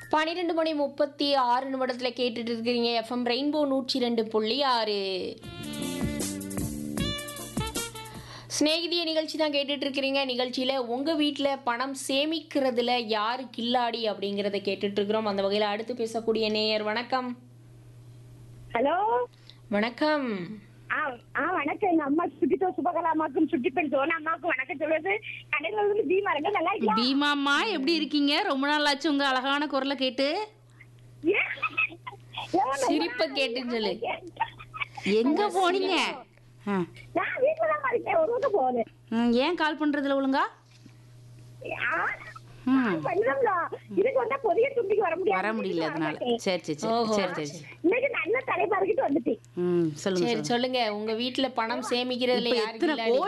பன்னிரெண்டு மணி முப்பத்தி ஆறு நிமிடத்தில் கேட்டுட்டு இருக்கிறீங்க எஃப்எம் ரெயின்போ நூற்றி ரெண்டு புள்ளி ஆறு சிநேகிதிய நிகழ்ச்சி தான் கேட்டுட்டு இருக்கிறீங்க நிகழ்ச்சியில் உங்கள் வீட்டில் பணம் சேமிக்கிறதுல யாரு கில்லாடி அப்படிங்கிறத கேட்டுட்டு இருக்கிறோம் அந்த வகையில் அடுத்து பேசக்கூடிய நேயர் வணக்கம் ஹலோ வணக்கம் ஆ ஆ வணக்கம் எங்க அம்மா சுட்டித்தோ சுபகலா அம்மாக்கும் சுட்டி பெண் சோனா அம்மாவுக்கும் வணக்கம் சொல்றது கடையில் வந்து பீமா இருங்க நல்லா இருக்கியா? பீமாம்மா எப்படி இருக்கீங்க ரொம்ப நாள் ஆச்சு உங்க அழகான குரலை கேட்டு ஏன்? ஏன் சிரிப்பை கேட்டுன்னு சொல்லு எங்க போனீங்க ஆ. நான் வீட்டுல தான் இருக்கேன் ஒரு பக்கம் போகுது ம், ஏன் கால் பண்றதுல ஒழுங்கா ம். பண்ணலாம்ல இதுக்கு வந்தா பொதிய தும்பிக்கு வர முடியாது வர முடியல அதனால சரி சரி சரி ஓஹோ. சரி சரி சரி. இன்னைக்கு நல்ல தலைப்பாருக்கிட்டு வந்துட்டேன் ம் சொல்லுங்க சரி சொல்லுங்க சொல்லுங்க உங்க வீட்டில் பணம் சேமிக்கிறதுல இப்ப யாரு எத்தனை கில்லாடி